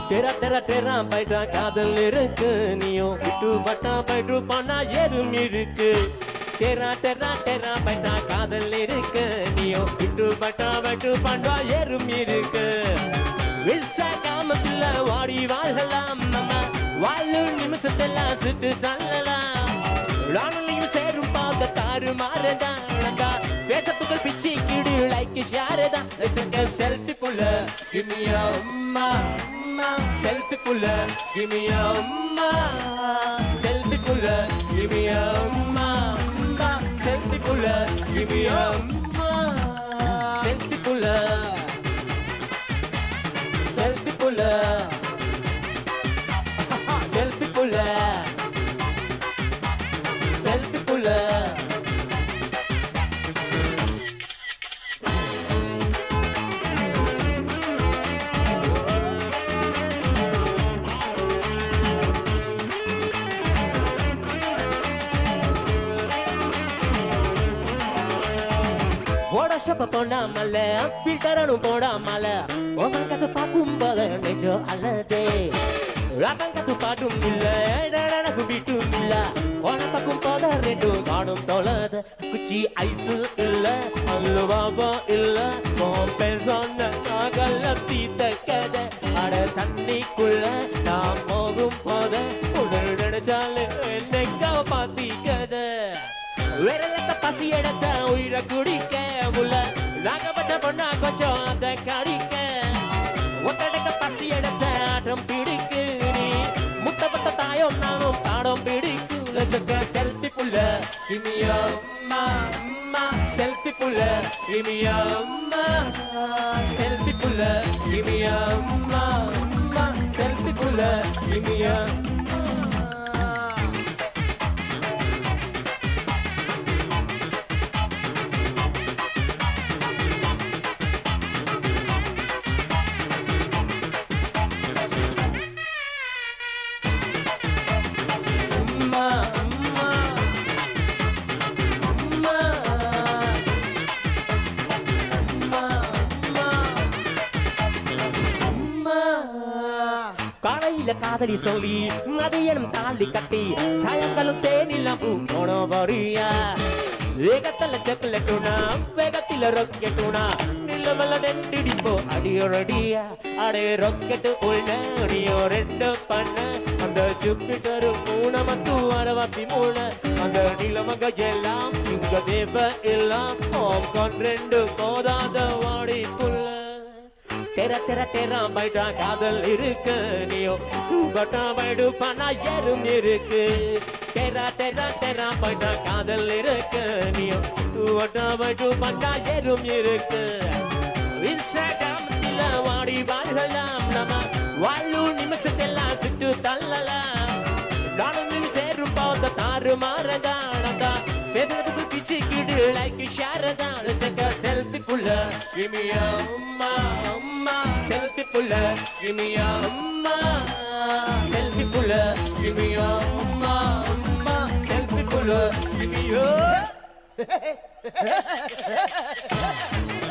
டெரா டெரா டெரா பைட்டா காதல் இருக்கு நீயும் விட்டு பட்டா பைட்டு பண்ணா ஏறும் இருக்கு டெரா டெரா டெரா பைட்டா காதல் இருக்கு நீயும் விட்டு பட்டா பைட்டு பண்ணா ஏறும் இருக்கு விசா காமத்துல வாடி வாழலாம் நம்ம வாழு நிமிஷத்தெல்லாம் சுட்டு தள்ளலாம் ராணுலையும் சேரும் பார்த்த தாறு மாறதா பேசப்புகள் பிச்சி கிடு லைக் ஷேரதா லிசங்க செல்ஃபி புள்ள கிமியா அம்மா அம்மா செல்ஃபி புள்ள கிமியா அம்மா செல்ஃபி புள்ள கிமியா அம்மா அம்மா செல்ஃபி புள்ள கிமியா அம்மா செல்ஃபி புள்ள செல்ஃபி புள்ள செல்ஃபி புள்ள செல்ஃபி புள்ள போடஷப்ப போடாமல ஃபில்டரனும் போடாமல உமக்கத்து பார்க்கும்போது நெஞ்சம் அல்லதே ரகங்கத்து பாட்டும் இல்ல எனக்கு வீட்டும் இல்ல உன பக்கம் போத ரெண்டும் காணும் தொலைத குச்சி ஐசு இல்ல அல்லுவாபா இல்ல உன் பேர் சொன்ன நாகல்ல தீத்த கதை அட தண்ணிக்குள்ள நான் போகும் போத உடல் நினைச்சாலே என்னைக்கா பாத்தி கதை விரலத்த பசி எடுத்த உயிரை குடிக்க முல்ல நாகப்பட்ட பொண்ணா கொஞ்சம் அந்த கடிக்க ஒத்தடக்க பசி எடுத்த ஆட்டம் பிடிக்கு நீ முத்தப்பட்ட தாயும் நானும் பாடம் பிடிக்கு லசக்க செல்ஃபி புள்ள இனியா அம்மா அம்மா செல்ஃபி புள்ள இனியா அம்மா செல்ஃபி புள்ள இனியா அம்மா அம்மா செல்ஃபி புள்ள இனியா அம்மா அம்மா அம்மா அம்மா அம்மா அம்மா காலையில காதலி சொல்லி மதியனும் தாண்டி கட்டி சாயங்காலம் தேனில பூ போன வரியா வேகத்துல செக்கலட்டுனா வேகத்தில ரொக்கெட்டுனா நிலவல நெண்டிடிப்போ அடியோரடியா அடே ரொக்கெட்டு உள்ள அடியோ ரெண்டு பண்ண அந்த ஜூபிட்டர் மூணு மற்றும் அறுபத்தி மூணு அந்த நிலமக எல்லாம் இங்க தேவ எல்லாம் ஹாங்காங் ரெண்டு போதாத வாடிக்குள்ள தெர தெர தெரா பைட்டா காதல் இருக்கு நீயோ பட்டா பைடு பண்ணா எறும் இருக்கு தெரா தெரா தெரா பைட்டா காதல் இருக்கு நீயோ பட்டா பைடு பண்ணா எறும் இருக்கு இன்ஸ்டாகிராமத்தில் வாடி வாழலாம் நம்ம வாழு நிமிஷத்தெல்லாம் சுட்டு தள்ளலாம் நானும் சேரும் பார்த்த தாறு மாறதானதா பேசுறதுக்கு பிச்சு கிடு லைக் ஷேர் தான் செக்க செல்ஃபி புள்ள இமியா அம்மா அம்மா செல்ஃபி புள்ள இமியா அம்மா செல்ஃபி புள்ள இமியா அம்மா அம்மா செல்ஃபி புள்ள இமியா